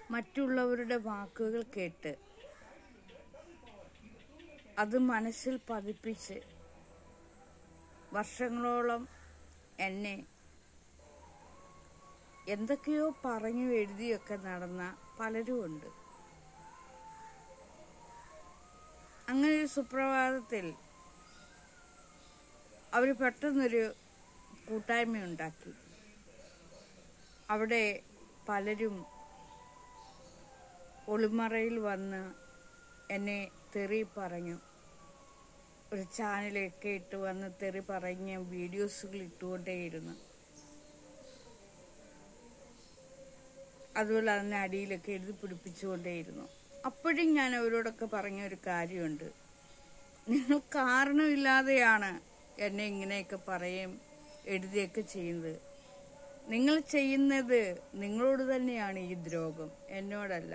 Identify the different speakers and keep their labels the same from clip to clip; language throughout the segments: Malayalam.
Speaker 1: മറ്റുള്ളവരുടെ വാക്കുകൾ കേട്ട് അത് മനസ്സിൽ പതിപ്പിച്ച് വർഷങ്ങളോളം എന്നെ എന്തൊക്കെയോ പറഞ്ഞു എഴുതിയൊക്കെ നടന്ന പലരും ഉണ്ട് അങ്ങനെ ഒരു സുപ്രഭാതത്തിൽ അവർ പെട്ടെന്നൊരു കൂട്ടായ്മ ഉണ്ടാക്കി അവിടെ പലരും ഒളിമറയിൽ വന്ന് എന്നെ തെറി പറഞ്ഞു ഒരു ചാനലൊക്കെ ഇട്ട് വന്ന് തെറി പറഞ്ഞ വീഡിയോസുകൾ ഇട്ടുകൊണ്ടേയിരുന്നു അതുപോലെ അതിന് അടിയിലൊക്കെ എഴുതി പിടിപ്പിച്ചുകൊണ്ടേയിരുന്നു അപ്പോഴും ഞാൻ അവരോടൊക്കെ പറഞ്ഞ ഒരു കാര്യമുണ്ട് നിങ്ങൾ കാരണമില്ലാതെയാണ് എന്നെ ഇങ്ങനെയൊക്കെ പറയും എഴുതിയൊക്കെ ചെയ്യുന്നത് നിങ്ങൾ ചെയ്യുന്നത് നിങ്ങളോട് തന്നെയാണ് ഈ ദ്രോഹം എന്നോടല്ല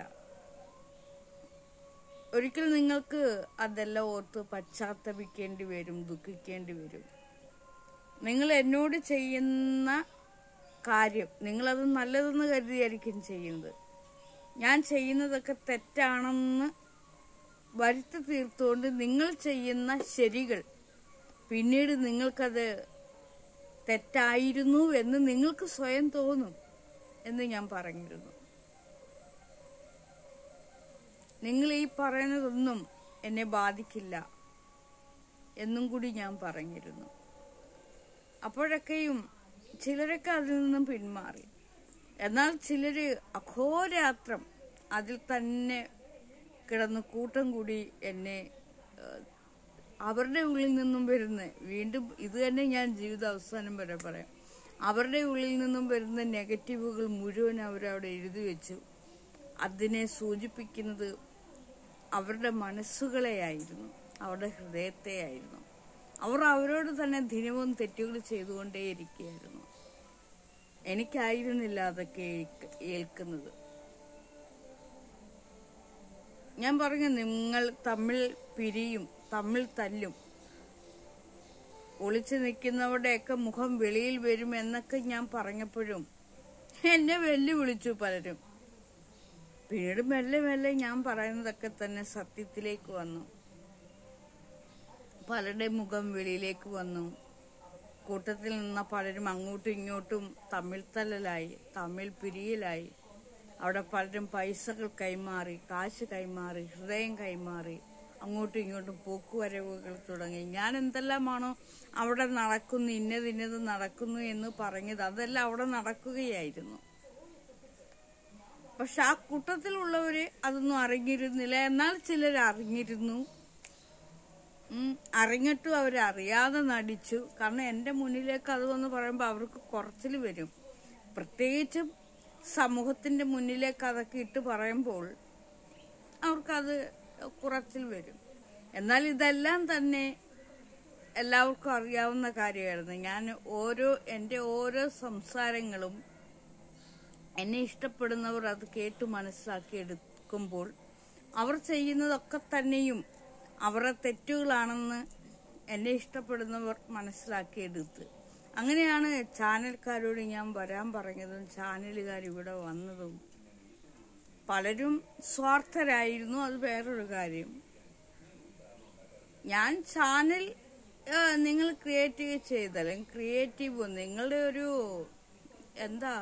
Speaker 1: ഒരിക്കൽ നിങ്ങൾക്ക് അതെല്ലാം ഓർത്ത് പശ്ചാത്തപിക്കേണ്ടി വരും ദുഃഖിക്കേണ്ടി വരും നിങ്ങൾ എന്നോട് ചെയ്യുന്ന കാര്യം നിങ്ങളത് നല്ലതെന്ന് കരുതിയായിരിക്കും ചെയ്യുന്നത് ഞാൻ ചെയ്യുന്നതൊക്കെ തെറ്റാണെന്ന് വരുത്തി തീർത്തുകൊണ്ട് നിങ്ങൾ ചെയ്യുന്ന ശരികൾ പിന്നീട് നിങ്ങൾക്കത് തെറ്റായിരുന്നു എന്ന് നിങ്ങൾക്ക് സ്വയം തോന്നും എന്ന് ഞാൻ പറഞ്ഞിരുന്നു നിങ്ങൾ ഈ പറയുന്നതൊന്നും എന്നെ ബാധിക്കില്ല എന്നും കൂടി ഞാൻ പറഞ്ഞിരുന്നു അപ്പോഴൊക്കെയും ചിലരൊക്കെ അതിൽ നിന്നും പിന്മാറി എന്നാൽ ചിലര് അഘോരാത്രം അതിൽ തന്നെ കിടന്ന് കൂട്ടം കൂടി എന്നെ ഏഹ്, അവരുടെ ഉള്ളിൽ നിന്നും വരുന്ന വീണ്ടും ഇത് തന്നെ ഞാൻ ജീവിത അവസാനം വരെ പറയാം അവരുടെ ഉള്ളിൽ നിന്നും വരുന്ന നെഗറ്റീവുകൾ മുഴുവൻ അവരവിടെ എഴുതി വെച്ചു അതിനെ സൂചിപ്പിക്കുന്നത് അവരുടെ മനസ്സുകളെയായിരുന്നു അവരുടെ ഹൃദയത്തെയായിരുന്നു അവർ അവരോട് തന്നെ ദിനവും തെറ്റുകൾ ചെയ്തുകൊണ്ടേയിരിക്കുകയായിരുന്നു എനിക്കായിരുന്നില്ല അതൊക്കെ ഏൽക്ക- ഏൽക്കുന്നത് ഞാൻ പറഞ്ഞു നിങ്ങൾ തമ്മിൽ പിരിയും തമ്മിൽ തല്ലും ഒളിച്ചു നിൽക്കുന്നവരുടെയൊക്കെ മുഖം വെളിയിൽ വരും എന്നൊക്കെ ഞാൻ പറഞ്ഞപ്പോഴും എന്നെ വെല്ലുവിളിച്ചു പലരും പിന്നീട് മെല്ലെ മെല്ലെ ഞാൻ പറയുന്നതൊക്കെ തന്നെ സത്യത്തിലേക്ക് വന്നു പലരുടെ മുഖം വെളിയിലേക്ക് വന്നു കൂട്ടത്തിൽ നിന്ന പലരും അങ്ങോട്ടും ഇങ്ങോട്ടും തമ്മിൽ തല്ലലായി തമ്മിൽ പിരിയലായി അവിടെ പലരും പൈസകൾ കൈമാറി കാശ് കൈമാറി ഹൃദയം കൈമാറി അങ്ങോട്ടും ഇങ്ങോട്ടും പോക്കുവരവുകൾ തുടങ്ങി ഞാൻ എന്തെല്ലാമാണോ അവിടെ നടക്കുന്നു ഇന്നത് ഇന്നത് നടക്കുന്നു എന്ന് പറഞ്ഞത് അതെല്ലാം അവിടെ നടക്കുകയായിരുന്നു പക്ഷെ ആ കൂട്ടത്തിലുള്ളവര് അതൊന്നും അറിഞ്ഞിരുന്നില്ല എന്നാൽ ചിലർ അറിഞ്ഞിരുന്നു ഉം, അറിഞ്ഞിട്ടും അവരറിയാതെ നടിച്ചു കാരണം എന്റെ മുന്നിലേക്ക് അത് വന്ന് പറയുമ്പോൾ അവർക്ക് കുറച്ചിൽ വരും പ്രത്യേകിച്ചും സമൂഹത്തിന്റെ മുന്നിലേക്ക് അതൊക്കെ ഇട്ട് പറയുമ്പോൾ അവർക്കത് കുറച്ചിൽ വരും എന്നാൽ ഇതെല്ലാം തന്നെ എല്ലാവർക്കും അറിയാവുന്ന കാര്യമായിരുന്നു ഞാൻ ഓരോ എൻ്റെ ഓരോ സംസാരങ്ങളും എന്നെ ഇഷ്ടപ്പെടുന്നവർ അത് കേട്ട് മനസ്സിലാക്കി എടുക്കുമ്പോൾ അവർ ചെയ്യുന്നതൊക്കെ തന്നെയും അവരുടെ തെറ്റുകളാണെന്ന് എന്നെ ഇഷ്ടപ്പെടുന്നവർ മനസ്സിലാക്കിയെടുത്ത് അങ്ങനെയാണ് ചാനൽക്കാരോട് ഞാൻ വരാൻ പറഞ്ഞതും ചാനലുകാർ ഇവിടെ വന്നതും പലരും സ്വാർത്ഥരായിരുന്നു അത് വേറൊരു കാര്യം ഞാൻ ചാനൽ ആ, നിങ്ങൾ ക്രിയേറ്റീവ് ചെയ്താലും ക്രിയേറ്റീവ് നിങ്ങളുടെ ഒരു എന്താ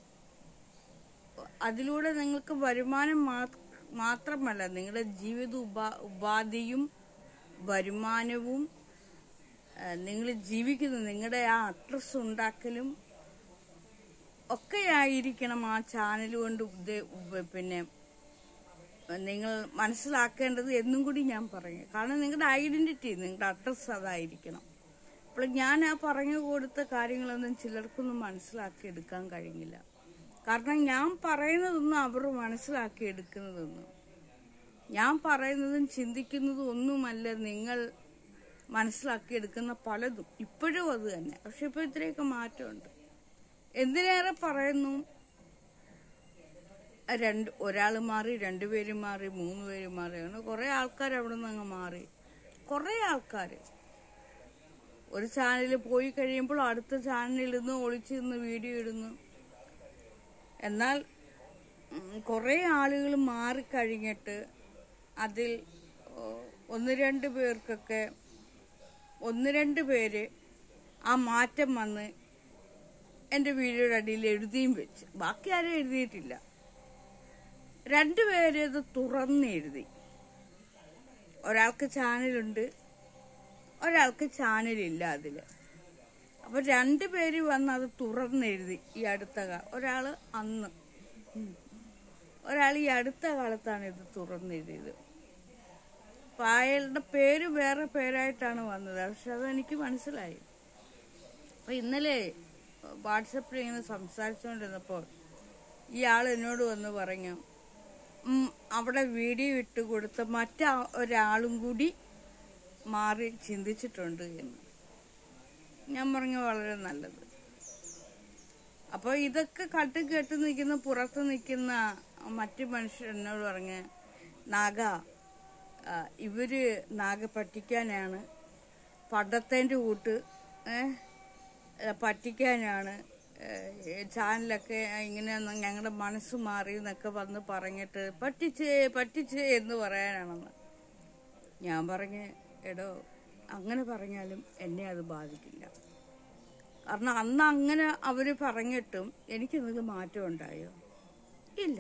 Speaker 1: അതിലൂടെ നിങ്ങൾക്ക് വരുമാനം മാ- മാത്രമല്ല നിങ്ങളുടെ ജീവിത ഉപാ ഉപാധിയും വരുമാനവും നിങ്ങൾ ജീവിക്കുന്ന നിങ്ങളുടെ ആ അഡ്രസ് ഉണ്ടാക്കലും ഒക്കെ ആയിരിക്കണം ആ ചാനൽ കൊണ്ട് ഉദ്ദേ- ഉപ- പിന്നെ നിങ്ങൾ മനസ്സിലാക്കേണ്ടത് എന്നും കൂടി ഞാൻ പറയും കാരണം നിങ്ങളുടെ ഐഡന്റിറ്റി നിങ്ങളുടെ അഡ്രസ് അതായിരിക്കണം അപ്പോൾ ഞാൻ ആ പറഞ്ഞു കൊടുത്ത കാര്യങ്ങളൊന്നും ചിലർക്കൊന്നും മനസ്സിലാക്കി എടുക്കാൻ കഴിഞ്ഞില്ല കാരണം ഞാൻ പറയുന്നതൊന്നും അവർ മനസ്സിലാക്കി എടുക്കുന്നതൊന്നും ഞാൻ പറയുന്നതും ചിന്തിക്കുന്നതും ഒന്നുമല്ല നിങ്ങൾ മനസ്സിലാക്കി എടുക്കുന്ന പലതും ഇപ്പോഴും അത് തന്നെ പക്ഷെ ഇപ്പൊ ഇത്രയൊക്കെ മാറ്റമുണ്ട് എന്തിനേറെ പറയുന്നു രണ്ട് ഒരാൾ മാറി രണ്ടുപേര് മാറി മൂന്ന് പേര് മാറി അങ്ങനെ കുറെ ആൾക്കാർ അവിടെ നിന്ന് അങ്ങ് മാറി കുറെ ആൾക്കാർ ഒരു ചാനലിൽ പോയി കഴിയുമ്പോൾ അടുത്ത ചാനലിൽ നിന്ന് ഒളിച്ചു നിന്ന് വീഡിയോ ഇടുന്നു എന്നാൽ കുറേ ആളുകൾ മാറിക്കഴിഞ്ഞിട്ട് അതിൽ ഓ, ഒന്ന് രണ്ട് പേർക്കൊക്കെ ഒന്ന് രണ്ട് പേര് ആ മാറ്റം വന്ന് എൻ്റെ വീഡിയോയുടെ അടിയിൽ എഴുതിയും വെച്ച് ബാക്കി ആരും എഴുതിയിട്ടില്ല രണ്ടുപേര് ഇത് തുറന്ന് എഴുതി ഒരാൾക്ക് ചാനലുണ്ട് ഒരാൾക്ക് ചാനലില്ല അതിൽ അപ്പൊ രണ്ടുപേര് വന്ന് അത് തുറന്നെഴുതി ഈ അടുത്ത കാ ഒരാള് അന്ന് ഉം. ഒരാൾ ഈ അടുത്ത കാലത്താണ് ഇത് തുറന്നെഴുതിയത് അപ്പൊ അയാളുടെ പേര് വേറെ പേരായിട്ടാണ് വന്നത് പക്ഷെ അതെനിക്ക് മനസ്സിലായി അപ്പൊ ഇന്നലെ വാട്സപ്പിൽ ഇങ്ങനെ സംസാരിച്ചുകൊണ്ടിരുന്നപ്പോൾ ഈ ആൾ എന്നോട് വന്ന് പറഞ്ഞു ഉം, അവിടെ വീഡിയോ ഇട്ട് കൊടുത്ത മറ്റാ ഒരാളും കൂടി മാറി ചിന്തിച്ചിട്ടുണ്ട് എന്ന് ഞാൻ പറഞ്ഞു വളരെ നല്ലത് അപ്പോൾ ഇതൊക്കെ കട്ട് കേട്ട് നിൽക്കുന്ന പുറത്ത് നിൽക്കുന്ന മറ്റു മനുഷ്യർ എന്നോട് പറഞ്ഞ് നാഗ ആ, ഇവര് നാഗ പറ്റിക്കാനാണ് പണ്ടത്തേൻ്റെ കൂട്ട് ഏ, ഏ, പറ്റിക്കാനാണ് ഏ, ചാനലൊക്കെ ഇങ്ങനെ ഞങ്ങളുടെ മനസ്സ് മാറി എന്നൊക്കെ വന്ന് പറഞ്ഞിട്ട് പറ്റിച്ചേ പറ്റിച്ചേ എന്ന് പറയാനാണെന്ന് ഞാൻ പറഞ്ഞ് എടോ അങ്ങനെ പറഞ്ഞാലും എന്നെ അത് ബാധിക്കില്ല കാരണം അന്ന് അങ്ങനെ അവർ പറഞ്ഞിട്ടും എനിക്കെന്തെങ്കിലും മാറ്റം ഉണ്ടായോ ഇല്ല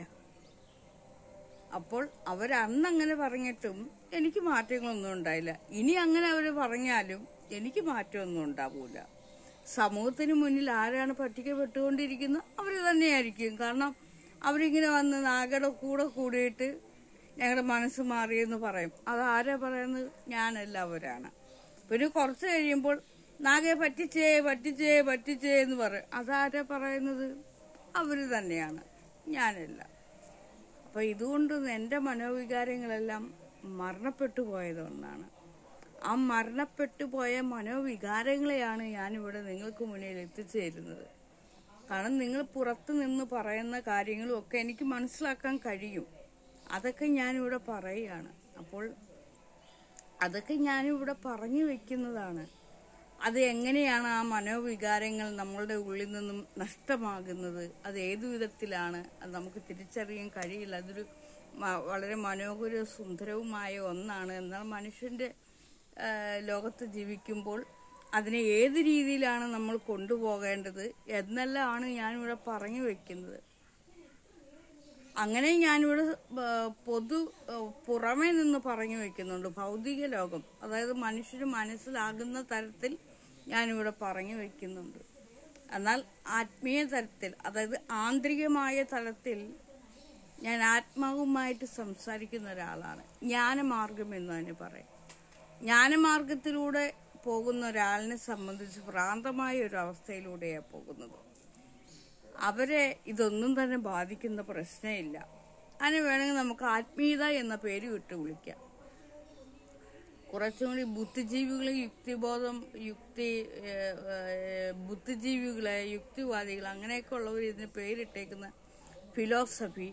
Speaker 1: അപ്പോൾ അവർ അന്ന് അങ്ങനെ പറഞ്ഞിട്ടും എനിക്ക് മാറ്റങ്ങളൊന്നും ഉണ്ടായില്ല ഇനി അങ്ങനെ അവർ പറഞ്ഞാലും എനിക്ക് മാറ്റമൊന്നും ഉണ്ടാവൂല സമൂഹത്തിന് മുന്നിൽ ആരാണ് പറ്റിക്കപ്പെട്ടുകൊണ്ടിരിക്കുന്നത് അവർ തന്നെയായിരിക്കും കാരണം അവരിങ്ങനെ വന്ന് നാഗയുടെ കൂടെ കൂടിയിട്ട് ഞങ്ങളുടെ മനസ്സ് മാറിയെന്ന് പറയും അത് ആരാ പറയുന്നത് ഞാനല്ല അവരാണ് പിന്നെ കുറച്ച് കഴിയുമ്പോൾ നാഗയെ പറ്റിച്ചേ പറ്റിച്ചേ പറ്റിച്ചേ എന്ന് പറയും അതാരാ പറയുന്നത് അവർ തന്നെയാണ് ഞാനല്ല അപ്പൊ ഇതുകൊണ്ട് എൻ്റെ മനോവികാരങ്ങളെല്ലാം മരണപ്പെട്ടു പോയതൊന്നാണ് ആ മരണപ്പെട്ടു പോയ മനോവികാരങ്ങളെയാണ് ഞാനിവിടെ നിങ്ങൾക്ക് മുന്നിൽ എത്തിച്ചേരുന്നത് കാരണം നിങ്ങൾ പുറത്ത് നിന്ന് പറയുന്ന കാര്യങ്ങളും ഒക്കെ എനിക്ക് മനസ്സിലാക്കാൻ കഴിയും അതൊക്കെ ഞാനിവിടെ പറയുകയാണ് അപ്പോൾ അതൊക്കെ ഞാനിവിടെ പറഞ്ഞു വെക്കുന്നതാണ് അത് എങ്ങനെയാണ് ആ മനോവികാരങ്ങൾ നമ്മളുടെ ഉള്ളിൽ നിന്നും നഷ്ടമാകുന്നത് അത് ഏതു വിധത്തിലാണ് അത് നമുക്ക് തിരിച്ചറിയാൻ കഴിയില്ല അതൊരു മ- വളരെ മനോഹര സുന്ദരവുമായ ഒന്നാണ് എന്നാൽ മനുഷ്യന്റെ ആ, ലോകത്ത് ജീവിക്കുമ്പോൾ അതിനെ ഏത് രീതിയിലാണ് നമ്മൾ കൊണ്ടുപോകേണ്ടത് എന്നെല്ലാമാണ് ഞാനിവിടെ പറഞ്ഞു വെക്കുന്നത് അങ്ങനെ ഞാനിവിടെ ആ, പൊതു ആ, പുറമേ നിന്ന് പറഞ്ഞു വെക്കുന്നുണ്ട് ഭൗതിക ലോകം അതായത് മനുഷ്യന് മനസ്സിലാകുന്ന തരത്തിൽ ഞാനിവിടെ പറഞ്ഞു വെക്കുന്നുണ്ട് എന്നാൽ ആത്മീയ തലത്തിൽ അതായത് ആന്തരികമായ തലത്തിൽ ഞാൻ ആത്മാവുമായിട്ട് സംസാരിക്കുന്ന ഒരാളാണ് ജ്ഞാനമാർഗം എന്ന് തന്നെ പറയും ജ്ഞാനമാർഗത്തിലൂടെ പോകുന്ന ഒരാളിനെ സംബന്ധിച്ച് ഭ്രാന്തമായ ഒരു അവസ്ഥയിലൂടെയാണ് പോകുന്നത് അവരെ ഇതൊന്നും തന്നെ ബാധിക്കുന്ന പ്രശ്നമില്ല അതിന് വേണമെങ്കിൽ നമുക്ക് ആത്മീയത എന്ന പേര് വിട്ട് വിളിക്കാം കുറച്ചും കൂടി ബുദ്ധിജീവികളെ യുക്തിബോധം യുക്തി ഏഹ്, ഏഹ്, ബുദ്ധിജീവികളെ യുക്തിവാദികൾ അങ്ങനെയൊക്കെ ഉള്ളവർ ഇതിന് പേരിട്ടേക്കുന്ന ഫിലോസഫി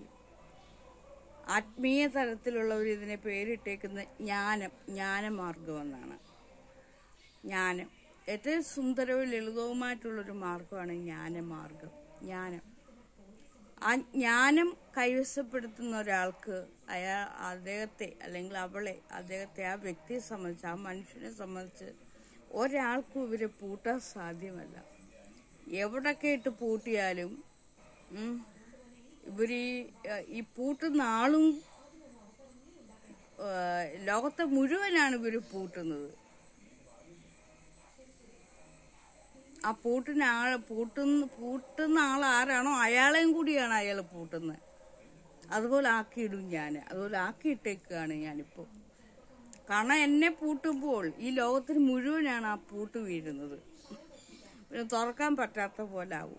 Speaker 1: ആത്മീയ തലത്തിലുള്ളവർ ഇതിനെ പേരിട്ടേക്കുന്ന ജ്ഞാനം ജ്ഞാനമാർഗം എന്നാണ് ജ്ഞാനം ഏറ്റവും സുന്ദരവും ലളിതവുമായിട്ടുള്ളൊരു മാർഗമാണ് ജ്ഞാനമാർഗം ജ്ഞാനം ആ ജ്ഞാനം കൈവശപ്പെടുത്തുന്ന ഒരാൾക്ക് അയാൾ അദ്ദേഹത്തെ അല്ലെങ്കിൽ അവളെ അദ്ദേഹത്തെ ആ വ്യക്തിയെ സംബന്ധിച്ച് ആ മനുഷ്യനെ സംബന്ധിച്ച് ഒരാൾക്കും ഇവരെ പൂട്ടാൻ സാധ്യമല്ല എവിടൊക്കെ ഇട്ട് പൂട്ടിയാലും ഉം, ഇവര് ഈ- ഈ പൂട്ടുന്ന ആളും ആ, ലോകത്തെ മുഴുവനാണ് ഇവര് പൂട്ടുന്നത് ആ പൂട്ടിന് ആൾ പൂട്ടുന്ന പൂട്ടുന്ന ആൾ ആരാണോ അയാളെയും കൂടിയാണ് അയാൾ പൂട്ടുന്നത് അതുപോലെ ആക്കിയിടും ഞാൻ അതുപോലെ ആക്കിയിട്ടേക്കാണ് ഞാനിപ്പോൾ കാരണം എന്നെ പൂട്ടുമ്പോൾ ഈ ലോകത്തിന് മുഴുവനാണ് ആ പൂട്ട് വീഴുന്നത് പിന്നെ തുറക്കാൻ പറ്റാത്ത പോലെ ആവും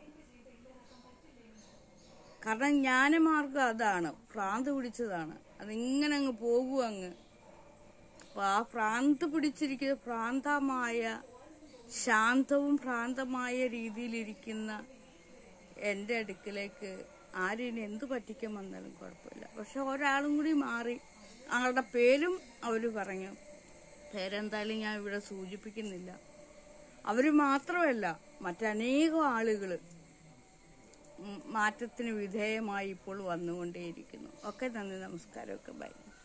Speaker 1: കാരണം ജ്ഞാനമാർഗം അതാണ് ഭ്രാന്ത് പിടിച്ചതാണ് അതിങ്ങനെ അങ്ങ് പോകും അങ്ങ് അപ്പൊ ആ ഭ്രാന്ത് പിടിച്ചിരിക്കുന്ന ഭ്രാന്തമായ ശാന്തവും ഭ്രാന്തമായ രീതിയിലിരിക്കുന്ന എൻ്റെ അടുക്കിലേക്ക് ആരിന് എന്ത് പറ്റിക്കാൻ വന്നാലും കുഴപ്പമില്ല പക്ഷെ ഒരാളും കൂടി മാറി ആളുടെ പേരും അവർ പറഞ്ഞു പേരെന്തായാലും ഞാൻ ഇവിടെ സൂചിപ്പിക്കുന്നില്ല അവർ മാത്രമല്ല മറ്റനേകം ആളുകൾ ഉം, മാറ്റത്തിന് വിധേയമായി ഇപ്പോൾ വന്നുകൊണ്ടേയിരിക്കുന്നു ഒക്കെ നന്ദി നമസ്കാരം ഒക്കെ ബൈ